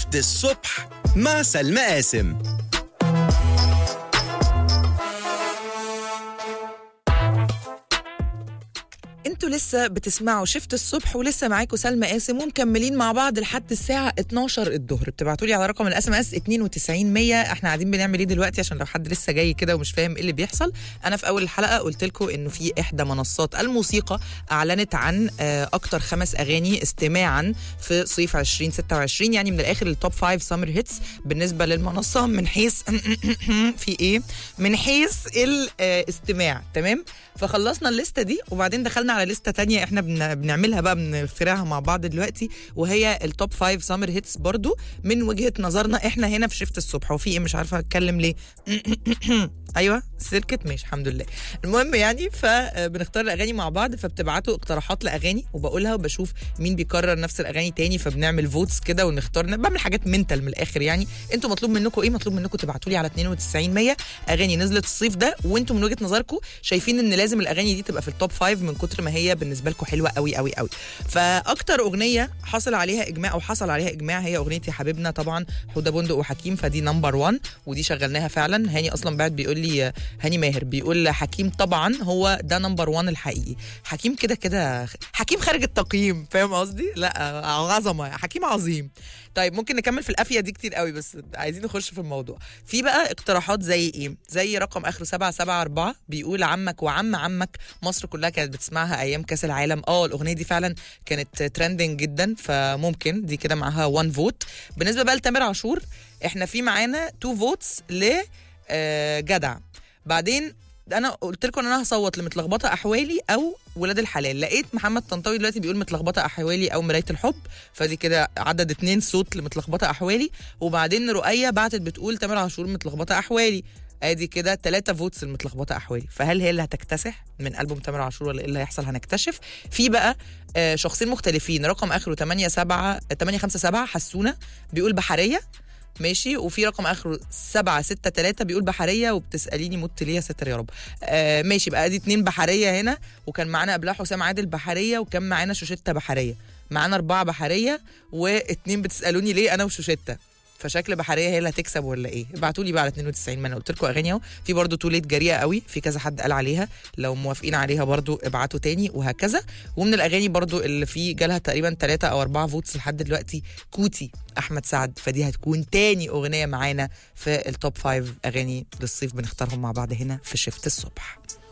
شفت الصبح مع سلمى قاسم انتوا لسه بتسمعوا شفت الصبح ولسه معاكم سلمى قاسم ومكملين مع بعض لحد الساعه 12 الظهر بتبعتوا لي على رقم الاس ام اس 92 100 احنا قاعدين بنعمل ايه دلوقتي عشان لو حد لسه جاي كده ومش فاهم ايه اللي بيحصل انا في اول الحلقه قلت لكم انه في احدى منصات الموسيقى اعلنت عن آه، اكتر خمس اغاني استماعا في صيف 2026 يعني من الاخر التوب 5 سمر هيتس بالنسبه للمنصه من حيث في ايه من حيث الاستماع تمام فخلصنا الليسته دي وبعدين دخلنا على لسته تانية احنا بن... بنعملها بقى بنخترعها مع بعض دلوقتي وهي التوب 5 سمر هيتس برضو من وجهه نظرنا احنا هنا في شفت الصبح وفي ايه مش عارفه اتكلم ليه ايوه سلكت ماشي الحمد لله المهم يعني فبنختار الاغاني مع بعض فبتبعتوا اقتراحات لاغاني وبقولها وبشوف مين بيكرر نفس الاغاني تاني فبنعمل فوتس كده ونختار بعمل حاجات منتال من الاخر يعني انتوا مطلوب منكم ايه مطلوب منكم تبعتوا لي على 92 100 اغاني نزلت الصيف ده وانتوا من وجهه نظركم شايفين ان لازم الاغاني دي تبقى في التوب 5 من كتر ما هي بالنسبه لكم حلوه قوي قوي قوي فاكتر اغنيه حصل عليها اجماع او حصل عليها اجماع هي اغنيه يا حبيبنا طبعا حوده بندق وحكيم فدي نمبر 1 ودي شغلناها فعلا هاني اصلا بعد بيقول لي هاني ماهر بيقول حكيم طبعا هو ده نمبر 1 الحقيقي حكيم كده كده حكيم خارج التقييم فاهم قصدي لا عظمه حكيم عظيم طيب ممكن نكمل في القافيه دي كتير قوي بس عايزين نخش في الموضوع في بقى اقتراحات زي ايه زي رقم اخره 774 بيقول عمك وعم عمك مصر كلها كانت بتسمعها ايام كاس العالم اه الاغنيه دي فعلا كانت ترندنج جدا فممكن دي كده معاها 1 فوت بالنسبه بقى لتامر عاشور احنا في معانا 2 فوتس ل آه، جدع بعدين انا قلت لكم ان انا هصوت لمتلخبطه احوالي او ولاد الحلال لقيت محمد طنطاوي دلوقتي بيقول متلخبطه احوالي او مرايه الحب فدي كده عدد اتنين صوت لمتلخبطه احوالي وبعدين رؤيه بعتت بتقول تامر عاشور متلخبطه احوالي ادي كده ثلاثة فوتس المتلخبطه احوالي فهل هي اللي هتكتسح من البوم تامر عاشور ولا ايه اللي هيحصل هنكتشف في بقى آه، شخصين مختلفين رقم اخره 8 7 8 5 7 حسونه بيقول بحريه ماشي وفي رقم اخره 7 6 3 بيقول بحريه وبتساليني مت ليه يا ستر يا رب آه ماشي بقى ادي اتنين بحريه هنا وكان معانا قبلها حسام عادل بحريه وكان معانا شوشته بحريه معانا اربعه بحريه واتنين بتسالوني ليه انا وشوشته فشكل بحريه هي اللي هتكسب ولا ايه ابعتوا لي بقى على 92 ما انا قلت لكم اغاني اهو في برضه توليت جريئه قوي في كذا حد قال عليها لو موافقين عليها برضه ابعتوا تاني وهكذا ومن الاغاني برضه اللي في جالها تقريبا ثلاثة او أربعة فوتس لحد دلوقتي كوتي احمد سعد فدي هتكون تاني اغنيه معانا في التوب 5 اغاني للصيف بنختارهم مع بعض هنا في شفت الصبح